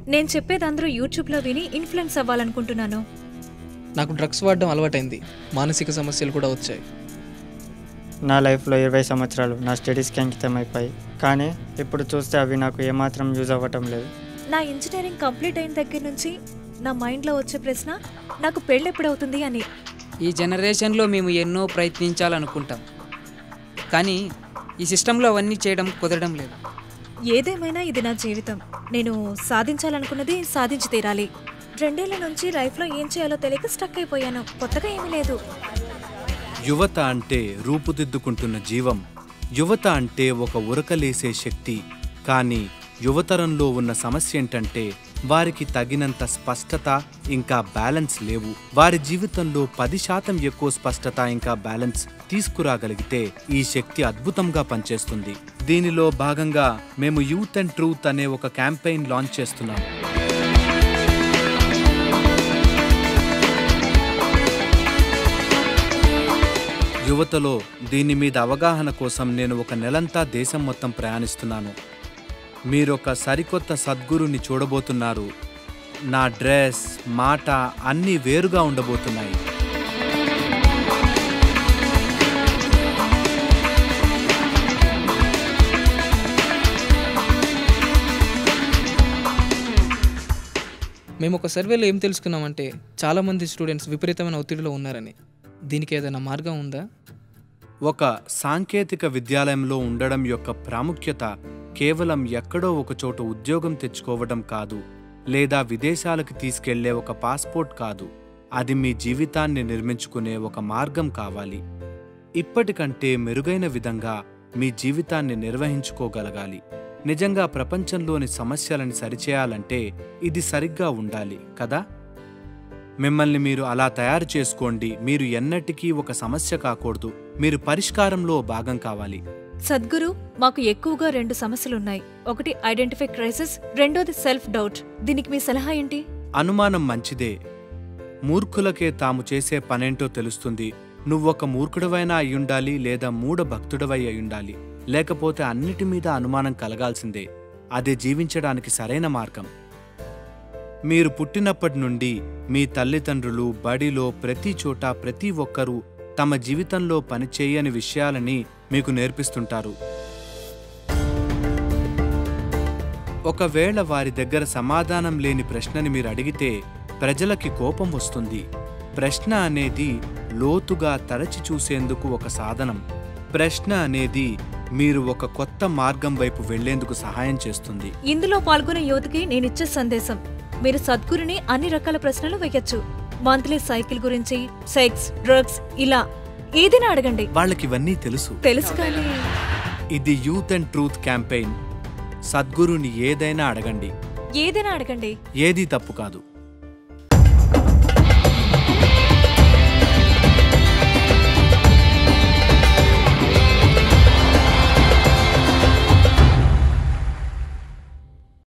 నేను చెప్పేది అందరూ యూట్యూబ్లో విని ఇన్ఫ్లుయెన్స్ అవ్వాలనుకుంటున్నాను నాకు డ్రగ్స్ వాడడం అలవాటైంది మానసిక సమస్యలు కూడా వచ్చాయి నా లైఫ్లో ఇరవై సంవత్సరాలు నా స్టడీస్కి అంకితం అయిపోయి కానీ ఇప్పుడు చూస్తే అవి నాకు ఏమాత్రం యూజ్ అవ్వటం లేదు నా ఇంజనీరింగ్ కంప్లీట్ అయిన దగ్గర నుంచి నా మైండ్లో వచ్చే ప్రశ్న నాకు పెళ్ళి ఎప్పుడవుతుంది అని ఈ జనరేషన్లో మేము ఎన్నో ప్రయత్నించాలనుకుంటాం కానీ ఈ సిస్టంలో అవన్నీ చేయడం కుదరడం లేదు ఏదేమైనా ఇది నా జీవితం నేను సాధించాలనుకున్నది సాధించి తీరాలి రెండేళ్ల నుంచి లైఫ్లో ఏం చేయాలో తెలియక స్టక్ అయిపోయాను కొత్తగా ఏమీ లేదు యువత అంటే రూపుదిద్దుకుంటున్న జీవం యువత అంటే ఒక ఉరకలేసే శక్తి కానీ యువతరంలో ఉన్న సమస్య ఏంటంటే వారికి తగినంత స్పష్టత ఇంకా బ్యాలెన్స్ లేవు వారి జీవితంలో పది శాతం ఎక్కువ స్పష్టత ఇంకా బ్యాలెన్స్ తీసుకురాగలిగితే ఈ శక్తి అద్భుతంగా పనిచేస్తుంది దీనిలో భాగంగా మేము యూత్ అండ్ ట్రూత్ అనే ఒక క్యాంపెయిన్ లాంచ్ చేస్తున్నాం యువతలో దీని మీద అవగాహన కోసం నేను ఒక నెలంతా దేశం మొత్తం ప్రయాణిస్తున్నాను మీరొక సరికొత్త సద్గురుని చూడబోతున్నారు నా డ్రెస్ మాట అన్నీ వేరుగా ఉండబోతున్నాయి మేము ఒక సర్వేలో ఏం తెలుసుకున్నామంటే చాలామంది స్టూడెంట్స్ విపరీతమైన ఒత్తిడిలో ఉన్నారని దీనికి ఏదైనా మార్గం ఉందా ఒక సాంకేతిక విద్యాలయంలో ఉండడం యొక్క ప్రాముఖ్యత కేవలం ఎక్కడో ఒక చోట ఉద్యోగం తెచ్చుకోవడం కాదు లేదా విదేశాలకు తీసుకెళ్లే ఒక పాస్పోర్ట్ కాదు అది మీ జీవితాన్ని నిర్మించుకునే ఒక మార్గం కావాలి ఇప్పటికంటే మెరుగైన విధంగా మీ జీవితాన్ని నిర్వహించుకోగలగాలి నిజంగా ప్రపంచంలోని సమస్యలను సరిచేయాలంటే ఇది సరిగ్గా ఉండాలి కదా మిమ్మల్ని మీరు అలా తయారు చేసుకోండి మీరు ఎన్నటికీ ఒక సమస్య కాకూడదు మీరు పరిష్కారంలో భాగం కావాలి సద్గురు మాకు ఎక్కువగా రెండు సమస్యలున్నాయి ఒకటి ఐడెంటిఫై క్రైసిస్ రెండోది సెల్ఫ్ డౌట్ దీనికి మీ సలహా ఏంటి అనుమానం మంచిదే మూర్ఖులకే తాము చేసే పనేంటో తెలుస్తుంది నువ్వొక మూర్ఖుడవైనా అయ్యుండాలి లేదా మూఢ భక్తుడవై అయ్యుండాలి లేకపోతే అన్నిటి మీద అనుమానం కలగాల్సిందే అదే జీవించడానికి సరైన మార్గం మీరు పుట్టినప్పటి నుండి మీ తల్లిదండ్రులు బడిలో ప్రతి చోట ప్రతి ఒక్కరూ తమ జీవితంలో పనిచేయని విషయాలని మీకు నేర్పిస్తుంటారు ఒకవేళ వారి దగ్గర సమాధానం లేని ప్రశ్నని మీరు అడిగితే ప్రజలకి కోపం వస్తుంది ప్రశ్న అనేది లోతుగా తరచి చూసేందుకు ఒక సాధనం ప్రశ్న అనేది మీరు ఒక కొత్త మార్గం వైపు వెళ్లేందుకు సహాయం చేస్తుంది ఇందులో పాల్గొనే యువతకి నేనిచ్చే సందేశం మీరు సద్గురుని అన్ని రకాల ప్రశ్నలు వేయొచ్చు మంత్లీ సైకిల్ గురించి సెక్స్ డ్రగ్స్ ఇలా ఏదైనా అడగండి వాళ్ళకి ఇవన్నీ తెలుసు తెలుసు కానీ ఇది యూత్ అండ్ ట్రూత్ క్యాంపెయిన్ సద్గురుని ఏదైనా అడగండి ఏదైనా అడగండి ఏదీ తప్పు కాదు